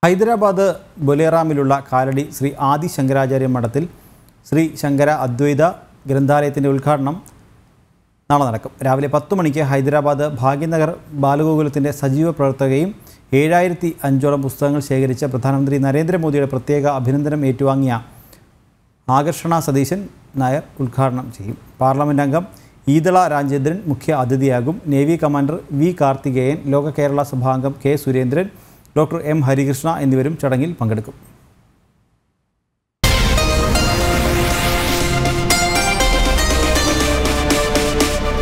ഹൈദരാബാദ് ബൊലേറാമിലുള്ള കാലടി ശ്രീ ആദി ശങ്കരാചാര്യ മഠത്തിൽ ശ്രീ ശങ്കര അദ്വൈത ഗ്രന്ഥാലയത്തിൻ്റെ ഉദ്ഘാടനം നാളെ നടക്കും രാവിലെ പത്ത് മണിക്ക് ഹൈദരാബാദ് ഭാഗ്യനഗർ ബാലഗോകുലത്തിൻ്റെ സജീവ പ്രവർത്തകയും ഏഴായിരത്തി അഞ്ചോളം പുസ്തകങ്ങൾ ശേഖരിച്ച പ്രധാനമന്ത്രി നരേന്ദ്രമോദിയുടെ പ്രത്യേക അഭിനന്ദനം ഏറ്റുവാങ്ങിയ ആകർഷണ സതീശൻ നായർ ഉദ്ഘാടനം ചെയ്യും പാർലമെൻറ് അംഗം ഈതള രാജേന്ദ്രൻ മുഖ്യ അതിഥിയാകും നേവി കമാൻഡർ വി കാർത്തികേയൻ ലോക കേരള സഭാംഗം K Surendran doctor M Harikrishna എന്നിവരും ചടങ്ങിൽ പങ്കെടുക്കും